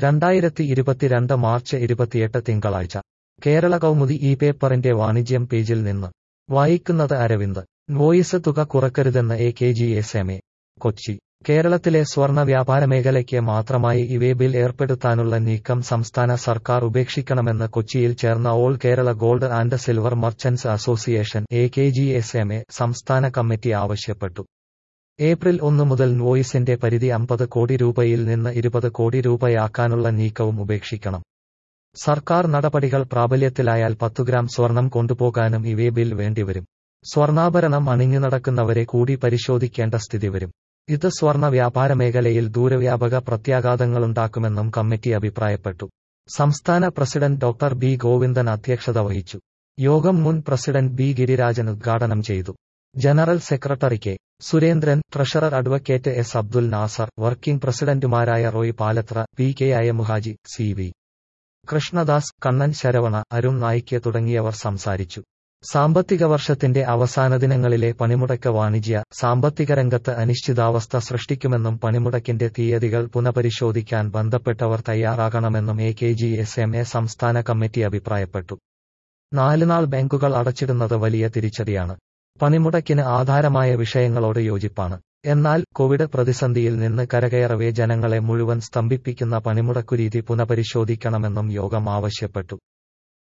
രണ്ടായിരത്തി ഇരുപത്തിരണ്ട് മാർച്ച് ഇരുപത്തിയെട്ട് തിങ്കളാഴ്ച കേരള കൗമുദി ഈ പേപ്പറിന്റെ വാണിജ്യം പേജിൽ നിന്ന് വായിക്കുന്നത് അരവിന്ദ് വോയിസ് തുക കുറക്കരുതെന്ന് A K G S M A Kochi കേരളത്തിലെ സ്വർണ്ണ വ്യാപാര മേഖലയ്ക്ക് മാത്രമായി ഇവേ ബിൽ ഏർപ്പെടുത്താനുള്ള നീക്കം സംസ്ഥാന സർക്കാർ ഉപേക്ഷിക്കണമെന്ന് കൊച്ചിയിൽ ചേർന്ന all Kerala gold and silver merchants association A K G S M A സംസ്ഥാന കമ്മിറ്റി ആവശ്യപ്പെട്ടു ഏപ്രിൽ ഒന്ന് മുതൽ വോയിസിന്റെ പരിധി അമ്പത് കോടി രൂപയിൽ നിന്ന് ഇരുപത് കോടി രൂപയാക്കാനുള്ള നീക്കവും ഉപേക്ഷിക്കണം സർക്കാർ നടപടികൾ പ്രാബല്യത്തിലായാൽ പത്തു ഗ്രാം സ്വർണം കൊണ്ടുപോകാനും ഇവേ ബിൽ വേണ്ടിവരും സ്വർണ്ണാഭരണം അണിഞ്ഞു നടക്കുന്നവരെ കൂടി പരിശോധിക്കേണ്ട സ്ഥിതി വരും ഇത് സ്വർണ്ണ വ്യാപാര മേഖലയിൽ ദൂരവ്യാപക പ്രത്യാഘാതങ്ങളുണ്ടാക്കുമെന്നും കമ്മിറ്റി അഭിപ്രായപ്പെട്ടു സംസ്ഥാന പ്രസിഡന്റ് ഡോക്ടർ ബി ഗോവിന്ദൻ അധ്യക്ഷത വഹിച്ചു യോഗം മുൻ പ്രസിഡന്റ് ബി ഗിരിരാജൻ ഉദ്ഘാടനം ചെയ്തു general secretary K Surendran treasurer advocate S Abdul Nasar working പ്രസിഡന്റുമാരായ Roy Palathra P K Ayamuhaji C V Krishnadas Kannan Saravana Arun Naik തുടങ്ങിയവർ സംസാരിച്ചു സാമ്പത്തിക വർഷത്തിന്റെ അവസാന ദിനങ്ങളിലെ പണിമുടക്ക് വാണിജ്യ സാമ്പത്തിക രംഗത്ത് അനിശ്ചിതാവസ്ഥ സൃഷ്ടിക്കുമെന്നും പണിമുടക്കിന്റെ തീയതികൾ പുനഃപരിശോധിക്കാൻ ബന്ധപ്പെട്ടവർ തയ്യാറാകണമെന്നും A K G S M A സംസ്ഥാന കമ്മിറ്റി അഭിപ്രായപ്പെട്ടു നാലുനാൾ ബാങ്കുകൾ അടച്ചിടുന്നത് വലിയ തിരിച്ചടിയാണ് പണിമുടക്കിന് ആധാരമായ വിഷയങ്ങളോട് യോജിപ്പാണ് എന്നാൽ കോവിഡ് പ്രതിസന്ധിയിൽ നിന്ന് കരകയറവേ ജനങ്ങളെ മുഴുവൻ സ്തംഭിപ്പിക്കുന്ന പണിമുടക്കുരീതി പുനഃപരിശോധിക്കണമെന്നും യോഗം ആവശ്യപ്പെട്ടു